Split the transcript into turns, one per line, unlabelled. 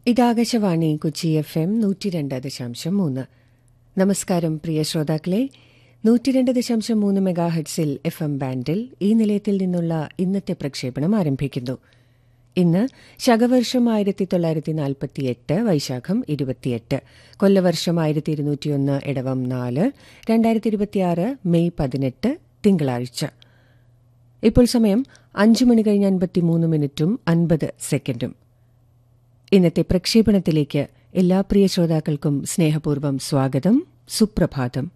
ഇതാകാശവാണി Kochi F M നൂറ്റിരണ്ട് ദശാംശം മൂന്ന് നമസ്കാരം പ്രിയ ശ്രോതാക്കളെ നൂറ്റിരണ്ട് ദശാംശം മൂന്ന് മെഗാഹെഡ്സിൽ എഫ് എം ബാൻഡിൽ ഈ നിലയത്തിൽ നിന്നുള്ള ഇന്നത്തെ പ്രക്ഷേപണം ആരംഭിക്കുന്നു ഇന്ന് ശകവർഷം ആയിരത്തി തൊള്ളായിരത്തി നാൽപ്പത്തിയെട്ട് വൈശാഖം ഇരുപത്തിയെട്ട് കൊല്ലവർഷം ആയിരത്തി ഇരുന്നൂറ്റിയൊന്ന് ഇടവം നാല് രണ്ടായിരത്തി ഇരുപത്തിയാറ് മെയ് പതിനെട്ട് തിങ്കളാഴ്ച ഇപ്പോൾ സമയം അഞ്ചു മണി കഴിഞ്ഞ് അൻപത്തിമൂന്ന് മിനിറ്റും അൻപത് സെക്കൻഡും ഇന്നത്തെ പ്രക്ഷേപണത്തിലേക്ക് എല്ലാ പ്രിയ ശ്രോതാക്കൾക്കും സ്നേഹപൂർവ്വം സ്വാഗതം സുപ്രഭാതം